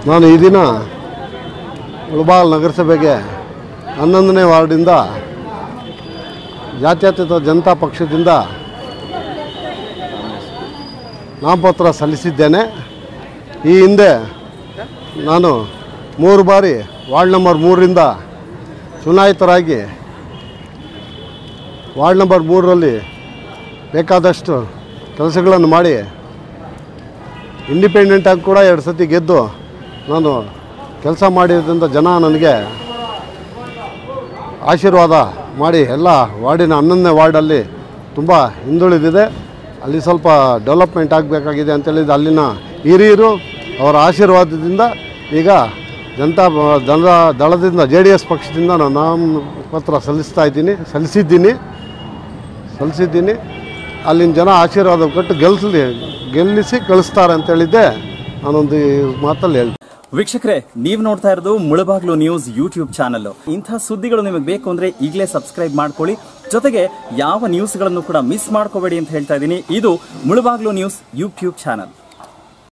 ನಾನು ಈ ದಿನ ಮುಳಬಾಲ್ ನಗರಸಭೆಗೆ ಹನ್ನೊಂದನೇ ವಾರ್ಡಿಂದ ಜಾತ್ಯತೀತ ಜನತಾ ಪಕ್ಷದಿಂದ ನಾಮಪತ್ರ ಸಲ್ಲಿಸಿದ್ದೇನೆ ಈ ಹಿಂದೆ ನಾನು ಮೂರು ಬಾರಿ ವಾರ್ಡ್ ನಂಬರ್ ಮೂರರಿಂದ ಚುನಾಯಿತರಾಗಿ ವಾರ್ಡ್ ನಂಬರ್ ಮೂರರಲ್ಲಿ ಬೇಕಾದಷ್ಟು ಕೆಲಸಗಳನ್ನು ಮಾಡಿ ಇಂಡಿಪೆಂಡೆಂಟಾಗಿ ಕೂಡ ಎರಡು ಸತಿ ಗೆದ್ದು ನಾನು ಕೆಲಸ ಮಾಡಿರೋದ್ರಿಂದ ಜನ ನನಗೆ ಆಶೀರ್ವಾದ ಮಾಡಿ ಎಲ್ಲ ವಾರ್ಡಿನ ಹನ್ನೊಂದನೇ ವಾರ್ಡಲ್ಲಿ ತುಂಬ ಹಿಂದುಳಿದಿದೆ ಅಲ್ಲಿ ಸ್ವಲ್ಪ ಡೆವಲಪ್ಮೆಂಟ್ ಆಗಬೇಕಾಗಿದೆ ಅಂತೇಳಿದ ಅಲ್ಲಿನ ಹಿರಿಯರು ಅವರ ಆಶೀರ್ವಾದದಿಂದ ಈಗ ಜನತಾ ಬ- ಜನರ ದಳದಿಂದ ಜೆ ಡಿ ಎಸ್ ಪಕ್ಷದಿಂದ ನಾನು ನಾಮಪತ್ರ ಸಲ್ಲಿಸ್ತಾ ಇದ್ದೀನಿ ಸಲ್ಲಿಸಿದ್ದೀನಿ ಸಲ್ಲಿಸಿದ್ದೀನಿ ಅಲ್ಲಿನ ಜನ ಆಶೀರ್ವಾದ ಕೊಟ್ಟು ಗೆಲ್ಲಿಸಲಿ ಗೆಲ್ಲಿಸಿ ಕಳಿಸ್ತಾರೆ ಅಂತೇಳಿದ್ದೆ ನಾನೊಂದು ಮಾತಲ್ಲಿ ಹೇಳ್ತೀನಿ ವೀಕ್ಷಕರೇ ನೀವು ನೋಡ್ತಾ ಇರೋದು ಮುಳಬಾಗ್ಲು ನ್ಯೂಸ್ ಯೂಟ್ಯೂಬ್ ಚಾನಲ್ ಇಂಥ ಸುದ್ದಿಗಳು ನಿಮಗೆ ಬೇಕು ಅಂದ್ರೆ ಈಗಲೇ ಸಬ್ಸ್ಕ್ರೈಬ್ ಮಾಡ್ಕೊಳ್ಳಿ ಜೊತೆಗೆ ಯಾವ ನ್ಯೂಸ್ಗಳನ್ನು ಕೂಡ ಮಿಸ್ ಮಾಡ್ಕೋಬೇಡಿ ಅಂತ ಹೇಳ್ತಾ ಇದ್ದೀನಿ ಇದು ಮುಳಬಾಗ್ಲು ನ್ಯೂಸ್ ಯೂಟ್ಯೂಬ್ ಚಾನಲ್